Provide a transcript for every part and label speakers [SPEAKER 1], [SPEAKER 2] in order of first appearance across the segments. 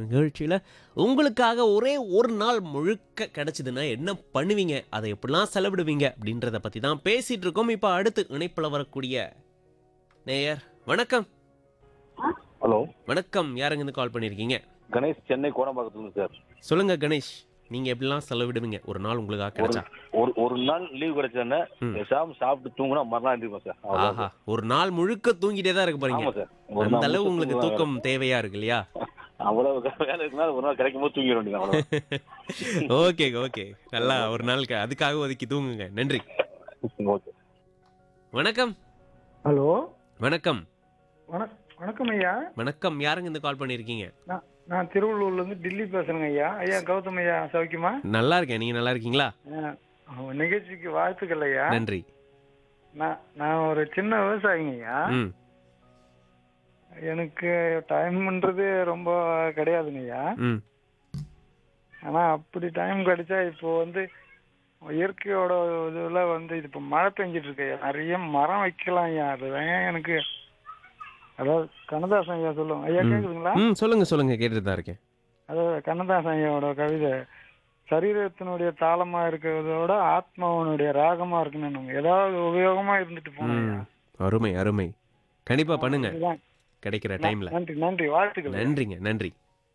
[SPEAKER 1] நிகழ்ச்சியில் உங்களுக்காக ஒரே ஒரு நாள் முழுக்க கிடைச்சதுன்னா என்ன பண்ணுவீங்க அதை எப்படிலாம் செலவிடுவீங்க அப்படின்றத பற்றி தான் பேசிகிட்டு இருக்கோம் இப்போ அடுத்து இணைப்பில் வரக்கூடிய நேயர் வணக்கம்
[SPEAKER 2] ஹலோ
[SPEAKER 1] வணக்கம் யாருங்க இருந்து கால் பண்ணியிருக்கீங்க
[SPEAKER 2] கணேஷ் சென்னை கோடம்பாக்கத்துலேருந்து சார்
[SPEAKER 1] சொல்லுங்க கணேஷ் நீங்கள் எப்படிலாம் செலவிடுவீங்க ஒரு நாள் உங்களுக்காக
[SPEAKER 2] ஒரு
[SPEAKER 1] கிடைச்சா
[SPEAKER 2] ஒரு ஒரு நாள் லீவ் கிடைச்சோன்னே
[SPEAKER 1] ம்.
[SPEAKER 2] பேசாம சாப்பிட்டு தூங்கினா மறுநாள் எழுந்திருப்பேன் சார் அவ்வளவுதான்
[SPEAKER 1] ஆஹா ஒரு நாள் முழுக்க தூங்கிட்டே தான் இருக்க
[SPEAKER 2] சார்.
[SPEAKER 1] போறீங்க
[SPEAKER 2] ஆமா சார் ஒரு
[SPEAKER 1] அந்த
[SPEAKER 2] நாள்
[SPEAKER 1] அளவு
[SPEAKER 2] முழுக்க
[SPEAKER 1] உங்களுக்கு
[SPEAKER 2] தூங்குவேன்.
[SPEAKER 1] தூக்கம் தேவையா இருக்கு இல்லையா
[SPEAKER 2] அவ்வளவு வேலை இருக்குன்னா ஒரு நாள் கிடைக்கும் போது தூங்கிட வேண்டியது அவ்வளவுதான்
[SPEAKER 1] ஓகே ஓகே நல்லா ஒரு நாளுக்கு அதுக்காக ஒதுக்கி தூங்குங்க நன்றி
[SPEAKER 2] ஓகே
[SPEAKER 1] வணக்கம்
[SPEAKER 3] ஹலோ
[SPEAKER 1] வணக்கம்
[SPEAKER 3] வணக் வணக்கம் ஐயா
[SPEAKER 1] வணக்கம் யாருங்க இந்த கால் பண்ணியிருக்கீங்க
[SPEAKER 3] நான் நான் திருவள்ளூர்ல இருந்து டில்லி பேசுறேங்க ஐயா ஐயா கௌதம் ஐயா சௌக்கியமா
[SPEAKER 1] நல்லா இருக்கேன் நீங்க நல்லா இருக்கீங்களா
[SPEAKER 3] ஆ, உங்க நிகழ்ச்சிக்கு வாழ்த்துக்கள் ஐயா
[SPEAKER 1] நன்றி
[SPEAKER 3] நான் நான் ஒரு சின்ன விவசாயிங்க ஐயா
[SPEAKER 1] ம்
[SPEAKER 3] எனக்கு டைம்ன்றது ரொம்ப கிடையாதுங்க ஐயா
[SPEAKER 1] ம்
[SPEAKER 3] ஆனா அப்படி டைம் கிடைச்சா இப்போ வந்து இயற்கையோட இதுல வந்து இது இப்போ மழை பெஞ்சிட்டு இருக்கு ஐயா நிறைய மரம் வைக்கலாம் ஐயா அதுதான் எனக்கு அதாவது கண்ணதாசன் ஐயா சொல்லுவாங்க ஐயா
[SPEAKER 1] ம்.
[SPEAKER 3] கேக்குதுங்களா
[SPEAKER 1] ம் சொல்லுங்க சொல்லுங்க கேட்டுட்டு தான் இருக்கேன்
[SPEAKER 3] அதாவது கண்ணதாசன் ஐயாவோட கவிதை சரீரத்தினுடைய தாளமா இருக்கிறதோட ஆத்மாவனுடைய ராகமா இருக்கணும் ஏதாவது உபயோகமா இருந்துட்டு போனோம்
[SPEAKER 1] ம் அருமை அருமை கண்டிப்பா பண்ணுங்க
[SPEAKER 3] இதுதான்.
[SPEAKER 1] கிடைக்கிற டைம்ல
[SPEAKER 3] நன்றி நன்றி வாழ்த்துக்கள்
[SPEAKER 1] நன்றிங்க நன்றி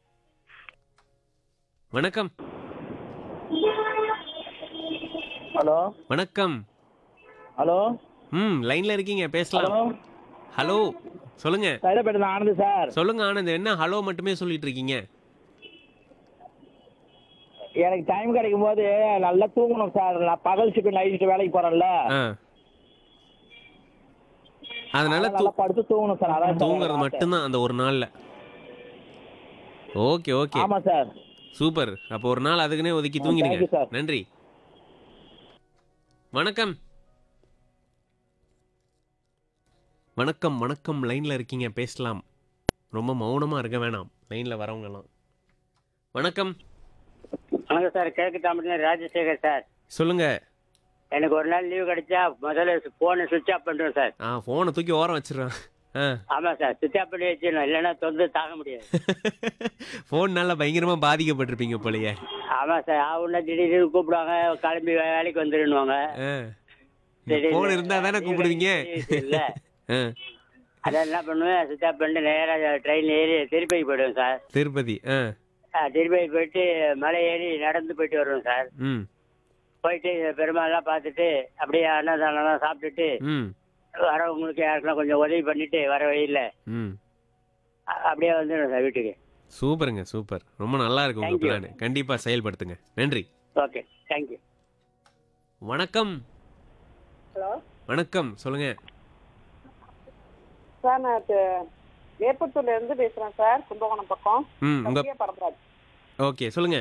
[SPEAKER 1] வணக்கம்
[SPEAKER 4] ஹலோ
[SPEAKER 1] வணக்கம்
[SPEAKER 4] ஹலோ
[SPEAKER 1] ம் லைன்ல இருக்கீங்க பேசலாம்
[SPEAKER 4] ஹலோ
[SPEAKER 1] ஹலோ சொல்லுங்க
[SPEAKER 4] சைதாப்பேட்டை ஆனந்த் சார்
[SPEAKER 1] சொல்லுங்க ஆனந்த் என்ன ஹலோ மட்டுமே சொல்லிட்டு இருக்கீங்க
[SPEAKER 4] எனக்கு டைம் கிடைக்கும் போது நல்லா தூங்கணும் சார் நான் பகல் ஷிஃப்ட் நைட் ஷிஃப்ட் வேலைக்கு போறேன்ல
[SPEAKER 1] ஆ அதனால தூ-
[SPEAKER 4] நல்லா படுத்து தூங்கணும் சார் அதான் சார்
[SPEAKER 1] தூங்குறது
[SPEAKER 4] எனக்கு ஆசை.
[SPEAKER 1] மட்டும்தான் அந்த ஒரு நாள்ல ஓகே ஓகே
[SPEAKER 4] ஆமா சார்
[SPEAKER 1] சூப்பர் அப்போ ஒரு நாள் அதுக்குன்னே ஒதுக்கி
[SPEAKER 4] ஆ,
[SPEAKER 1] தூங்கிடுங்க
[SPEAKER 4] thank you, sir.
[SPEAKER 1] நன்றி வணக்கம் வணக்கம் வணக்கம் லைன்ல இருக்கீங்க பேசலாம் ரொம்ப மௌனமா இருக்க வேணாம் லைன்ல வரவங்க எல்லாம் வணக்கம்
[SPEAKER 5] வணக்கம் சார் கிழக்கு தாமரை ராஜசேகர் சார்
[SPEAKER 1] சொல்லுங்க
[SPEAKER 5] எனக்கு ஒரு நாள் லீவு கிடைச்சா முதல்ல போனை சுவிட்ச் ஆஃப் பண்ணுறோம் சார்
[SPEAKER 1] ஆ போனை தூக்கி ஓரம் வச்சிடுறேன் ஆ
[SPEAKER 5] ஆமாம் சார் சுவிட்ச் ஆஃப் பண்ணி வச்சிடணும் இல்லைன்னா தொந்து தாங்க முடியாது
[SPEAKER 1] ஃபோன்னால பயங்கரமா பாதிக்கப்பட்டிருப்பீங்க போலயே
[SPEAKER 5] ஆமாம் சார் ஆவுன்னா திடீர்னு கூப்பிடுவாங்க கிளம்பி வே- வேலைக்கு வந்துடுவாங்க
[SPEAKER 1] போன் இருந்தா தானே கூப்பிடுவீங்க
[SPEAKER 5] இல்ல
[SPEAKER 1] ஆ,
[SPEAKER 5] அதான் என்ன பண்ணுவேன் சுவிட்ச் ஆஃப் பண்ணிட்டு நேராக ட்ரெயின் ஏறி திருப்பதி போயிடுவேன் சார்
[SPEAKER 1] திருப்பதி ஆ
[SPEAKER 5] ஆ, திருப்பதி போயிட்டு மலை ஏறி நடந்து போயிட்டு வருவேன் சார்
[SPEAKER 1] ம்
[SPEAKER 5] போயிட்டு பெருமாள்லாம் பார்த்துட்டு அப்படியே அன்னதானம்லாம் சாப்பிட்டுட்டு
[SPEAKER 1] ம்
[SPEAKER 5] வரவங்களுக்கு யாருக்கெல்லாம் கொஞ்சம் உதவி பண்ணிட்டு வர வழியில்
[SPEAKER 1] ம்
[SPEAKER 5] அப்படியே வந்துடுவேன் சார் வீட்டுக்கு
[SPEAKER 1] சூப்பருங்க சூப்பர் ரொம்ப நல்லா இருக்கு உங்க
[SPEAKER 5] Thank you.
[SPEAKER 1] பிளான் கண்டிப்பா செயல்படுத்துங்க நன்றி
[SPEAKER 5] ஓகே தேங்க்யூ
[SPEAKER 1] வணக்கம்
[SPEAKER 6] ஹலோ
[SPEAKER 1] வணக்கம் சொல்லுங்க
[SPEAKER 6] சார் நான் இது வேப்பத்தூர்ல இருந்து பேசுறேன் சார் கும்பகோணம் பக்கம்
[SPEAKER 1] ம் உங்க
[SPEAKER 6] சத்யா பரம்பராஜ்
[SPEAKER 1] ஓகே சொல்லுங்க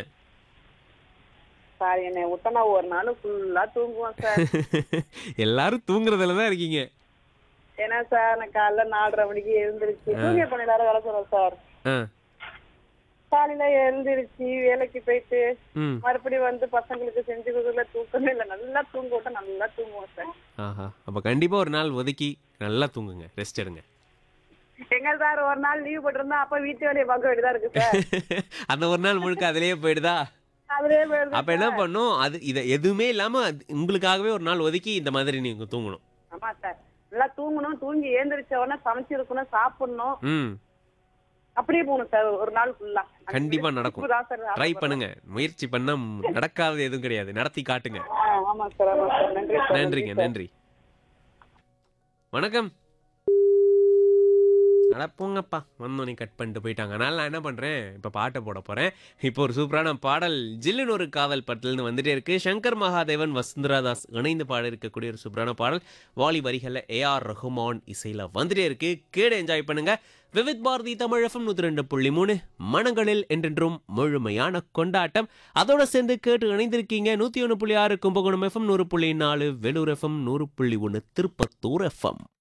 [SPEAKER 6] சார் என்னை விட்டா ஒரு நாள் ஃபுல்லா தூங்குவேன் சார்
[SPEAKER 1] எல்லாரும் தூங்குறதுல தான் இருக்கீங்க
[SPEAKER 6] ஏன்னா சார் நான் காலைல நாலரை மணிக்கு எழுந்திருச்சு
[SPEAKER 1] ஆ.
[SPEAKER 6] தூங்கிய பண்ண நேரம் வேலை சொல்றேன் சார்
[SPEAKER 1] ஆ
[SPEAKER 6] காலையில எழுந்திருச்சு வேலைக்கு போயிட்டு
[SPEAKER 1] ம்
[SPEAKER 6] மறுபடியும் வந்து பசங்களுக்கு செஞ்சு கொடுக்கல தூக்கமே இல்லை நல்லா தூங்க விட்டா நல்லா தூங்குவேன் சார்
[SPEAKER 1] ஆஹா அப்ப கண்டிப்பா ஒரு நாள் ஒதுக்கி நல்லா தூங்குங்க ரெஸ்ட் எடுங்க
[SPEAKER 6] எங்க சார் ஒரு நாள் லீவ் போட்டிருந்தா அப்ப வீட்டு வேலையை பார்க்க வேண்டியதா இருக்கு சார்
[SPEAKER 1] அந்த ஒரு நாள் முழுக்க அதிலேயே போயிடுதா
[SPEAKER 6] அதுலயே போயிடுது
[SPEAKER 1] அப்ப என்ன பண்ணும் அது இத எதுவுமே இல்லாம அது உங்களுக்காகவே ஒரு நாள் ஒதுக்கி இந்த மாதிரி நீங்க தூங்கணும்
[SPEAKER 6] ஆமா சார் நல்லா தூங்கணும் தூங்கி எழுந்திரிச்ச உடனே சமைச்சிருக்கணும் சாப்பிடணும்
[SPEAKER 1] ம்
[SPEAKER 6] அப்படியே போகணும் சார் ஒரு நாள் ஃபுல்லா
[SPEAKER 1] கண்டிப்பா நடக்கும்.
[SPEAKER 6] இப்பதான் சார்
[SPEAKER 1] ட்ரை
[SPEAKER 6] ஆசைப்படுறேன்.
[SPEAKER 1] பண்ணுங்க முயற்சி பண்ணா நடக்காதது எதுவும் கிடையாது நடத்தி காட்டுங்க
[SPEAKER 6] ஆ, ஆமா சார் ஆமா சார் நன்றி சார்
[SPEAKER 1] நன்றிங்க
[SPEAKER 6] சார்.
[SPEAKER 1] நன்றி வணக்கம் அட போங்கப்பா வந்தோன்னே கட் பண்ணிட்டு போயிட்டாங்க அதனால நான் என்ன பண்ணுறேன் இப்போ பாட்டை போட போகிறேன் இப்போ ஒரு சூப்பரான பாடல் ஜில்லுன்னு ஒரு காவல் படத்துலேருந்து வந்துட்டே இருக்கு சங்கர் மகாதேவன் வசுந்தராதாஸ் இணைந்து பாட இருக்கக்கூடிய ஒரு சூப்பரான பாடல் வாலி வரிகளில் ஏஆர் ரஹ்மான் இசையில் வந்துட்டே இருக்கு கேடு என்ஜாய் பண்ணுங்க விவித் பாரதி தமிழ் எஃப்எம் நூற்றி ரெண்டு புள்ளி மூணு மனங்களில் என்றென்றும் முழுமையான கொண்டாட்டம் அதோட சேர்ந்து கேட்டு இணைந்திருக்கீங்க நூற்றி ஒன்று புள்ளி ஆறு கும்பகோணம் எஃப்எம் நூறு புள்ளி நாலு வேலூர் எஃப்எம் நூறு புள்ளி ஒன்று திருப்பத்தூர் எஃப்எம்